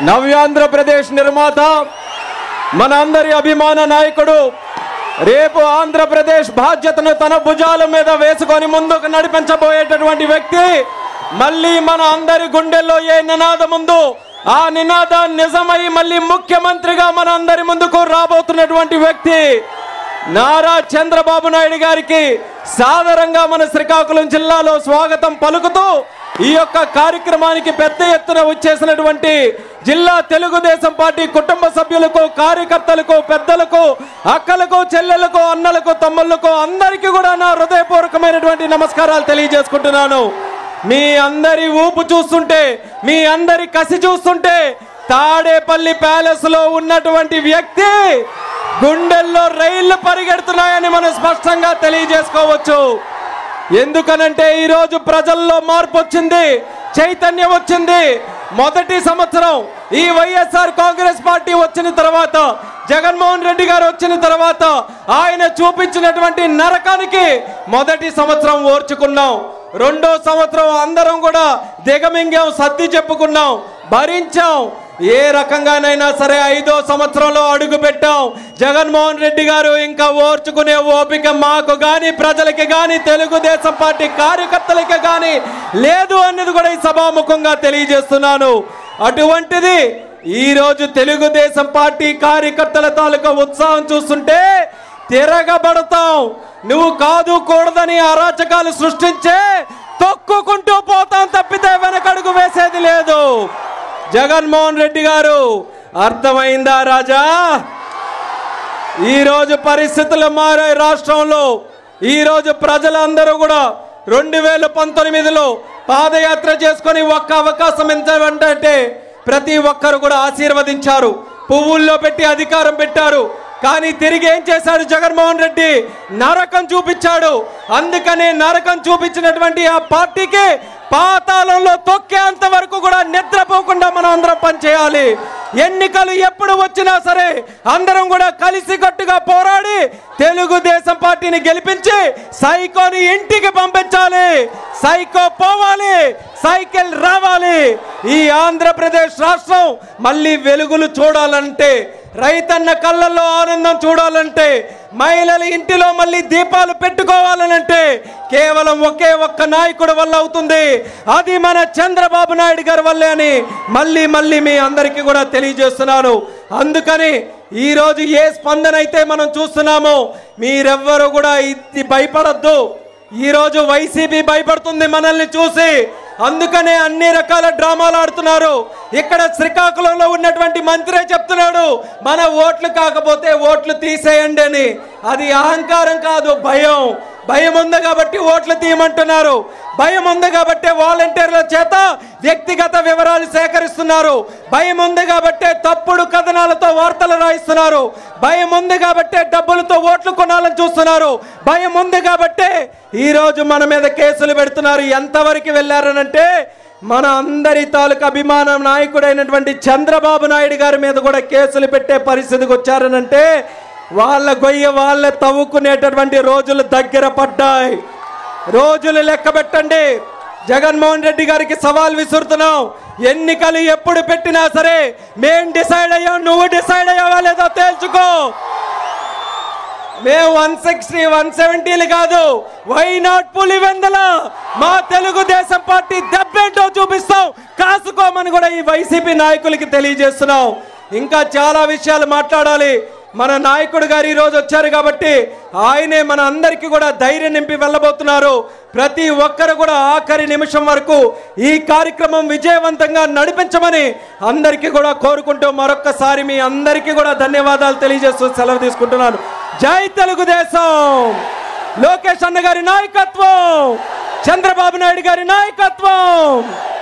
నవ్యాంధ్రప్రదేశ్ నిర్మాత మన అందరి అభిమాన నాయకుడు రేపు ఆంధ్రప్రదేశ్ బాధ్యతను తన భుజాల మీద వేసుకొని ముందుకు నడిపించబోయేటటువంటి వ్యక్తి మళ్ళీ మన అందరి గుండెల్లో ఏ నినాదం ఉందో ఆ నినాదం నిజమై మళ్ళీ ముఖ్యమంత్రిగా మన అందరి ముందుకు రాబోతున్నటువంటి వ్యక్తి నారా చంద్రబాబు నాయుడు గారికి సాదరంగా మన శ్రీకాకుళం జిల్లాలో స్వాగతం పలుకుతూ ఈ యొక్క కార్యక్రమానికి పెద్ద ఎత్తున వచ్చేసినటువంటి జిల్లా తెలుగుదేశం పార్టీ కుటుంబ సభ్యులకు కార్యకర్తలకు పెద్దలకు అక్కలకు చెల్లెలకు అన్నలకు తమ్ముళ్లకు అందరికీ కూడా నా హృదయపూర్వకమైనటువంటి నమస్కారాలు తెలియజేసుకుంటున్నాను మీ అందరి ఊపు చూస్తుంటే మీ అందరి కసి చూస్తుంటే తాడేపల్లి ప్యాలెస్ లో ఉన్నటువంటి వ్యక్తి గుండెల్లో రైళ్లు పరిగెడుతున్నాయని మనం స్పష్టంగా తెలియజేసుకోవచ్చు ఎందుకనంటే ఈరోజు ప్రజల్లో మార్పు వచ్చింది చైతన్యం వచ్చింది మొదటి సంవత్సరం ఈ వైఎస్ఆర్ కాంగ్రెస్ పార్టీ వచ్చిన తర్వాత జగన్మోహన్ రెడ్డి గారు వచ్చిన తర్వాత ఆయన చూపించినటువంటి నరకానికి మొదటి సంవత్సరం ఓర్చుకున్నాం రెండో సంవత్సరం అందరం కూడా దిగమింగాం సర్ది చెప్పుకున్నాం భరించాం ఏ రకంగానైనా సరే ఐదో సంవత్సరంలో అడుగు పెట్టాం జగన్మోహన్ రెడ్డి గారు ఇంకా ఓర్చుకునే ఓపిక మాకు గాని ప్రజలకి గాని తెలుగుదేశం పార్టీ కార్యకర్తలకి గాని లేదు అన్నది కూడా ఈ సభాముఖంగా తెలియజేస్తున్నాను అటువంటిది ఈ రోజు తెలుగుదేశం పార్టీ కార్యకర్తల తాలూకా ఉత్సాహం చూస్తుంటే తిరగబడతాం నువ్వు కాదు కూడదని అరాచకాలు సృష్టించే తొక్కుకుంటూ పోతాం తప్పితే వెనకడుగు వేసేది లేదు జగన్మోహన్ రెడ్డి గారు అర్థమైందా రాజా ఈ రోజు పరిస్థితులు మారాయి రాష్ట్రంలో ఈ రోజు ప్రజలందరూ కూడా రెండు వేల పంతొమ్మిదిలో పాదయాత్ర చేసుకొని ఒక్క అవకాశం ఎంతంటే ప్రతి ఒక్కరు కూడా ఆశీర్వదించారు పువ్వుల్లో పెట్టి అధికారం పెట్టారు కానీ తిరిగి ఏం చేశాడు జగన్మోహన్ రెడ్డి నరకం చూపించాడు అందుకనే నరకం చూపించినటువంటి ఆ పార్టీకి పాతాళంలో తొక్కేంత వరకు కూడా నిద్రపోకుండా మనం అందరం పనిచేయాలి ఎన్నికలు ఎప్పుడు వచ్చినా సరే అందరం కూడా కలిసికట్టుగా పోరాడి తెలుగుదేశం పార్టీని గెలిపించి సైకోని ఇంటికి పంపించాలి సైకో పోవాలి సైకిల్ రావాలి ఈ ఆంధ్రప్రదేశ్ రాష్ట్రం మళ్ళీ వెలుగులు చూడాలంటే రైతన్న కళ్ళల్లో ఆనందం చూడాలంటే మహిళల ఇంటిలో మళ్ళీ దీపాలు పెట్టుకోవాలనంటే కేవలం ఒకే ఒక్క నాయకుడు వల్ల అవుతుంది అది మన చంద్రబాబు నాయుడు గారి వల్లే అని మళ్ళీ మళ్ళీ మీ అందరికీ కూడా తెలియజేస్తున్నాను అందుకని ఈ రోజు ఏ స్పందన అయితే మనం చూస్తున్నామో మీరెవ్వరూ కూడా ఇది భయపడద్దు ఈ రోజు వైసీపీ భయపడుతుంది మనల్ని చూసి అందుకనే అన్ని రకాల డ్రామాలు ఆడుతున్నారు ఇక్కడ శ్రీకాకుళంలో ఉన్నటువంటి మంత్రే చెప్తున్నాడు మన ఓట్లు కాకపోతే ఓట్లు తీసేయండి అని అది అహంకారం కాదు భయం భయం ఉంది కాబట్టి ఓట్లు తీయమంటున్నారు భయం ఉంది కాబట్టి వాలంటీర్ల చేత వ్యక్తిగత వివరాలు సేకరిస్తున్నారు భయం ఉంది కాబట్టే తప్పుడు కథనాలతో వార్తలు రాయిస్తున్నారు భయం ఉంది కాబట్టే డబ్బులతో ఓట్లు కొనాలని చూస్తున్నారు భయం ఉంది కాబట్టే ఈ రోజు మన మీద కేసులు పెడుతున్నారు ఎంతవరకు వెళ్ళారనంటే మన అందరి తాలూకు అభిమాన నాయకుడైనటువంటి చంద్రబాబు నాయుడు గారి మీద కూడా కేసులు పెట్టే పరిస్థితికి వచ్చారనంటే వాళ్ళ గొయ్య వాళ్ళే తవ్వుకునేటటువంటి రోజులు దగ్గర పడ్డాయి రోజులు లెక్క పెట్టండి జగన్మోహన్ రెడ్డి గారికి సవాల్ విసురుతున్నాం ఎన్నికలు ఎప్పుడు పెట్టినా సరే మేం డిసైడ్ అయ్యాం నువ్వు డిసైడ్ అయ్యావా లేదో తేల్చుకో మేము వన్ సిక్స్టీ వన్ సెవెంటీలు కాదు వై నాట్ పులివెందల మా తెలుగుదేశం పార్టీ దెబ్బేంటో చూపిస్తాం కాసుకోమని కూడా ఈ వైసీపీ నాయకులకి తెలియజేస్తున్నాం ఇంకా చాలా విషయాలు మాట్లాడాలి మన నాయకుడు గారు ఈ రోజు వచ్చారు కాబట్టి ఆయనే మన అందరికీ కూడా ధైర్యం నింపి వెళ్ళబోతున్నారు ప్రతి ఒక్కరు కూడా ఆఖరి నిమిషం వరకు ఈ కార్యక్రమం విజయవంతంగా నడిపించమని అందరికీ కూడా కోరుకుంటూ మరొక్కసారి మీ అందరికీ కూడా ధన్యవాదాలు తెలియజేస్తూ సెలవు తీసుకుంటున్నాను జై తెలుగుదేశం లోకేష్ అన్న గారి నాయకత్వం చంద్రబాబు నాయుడు గారి నాయకత్వం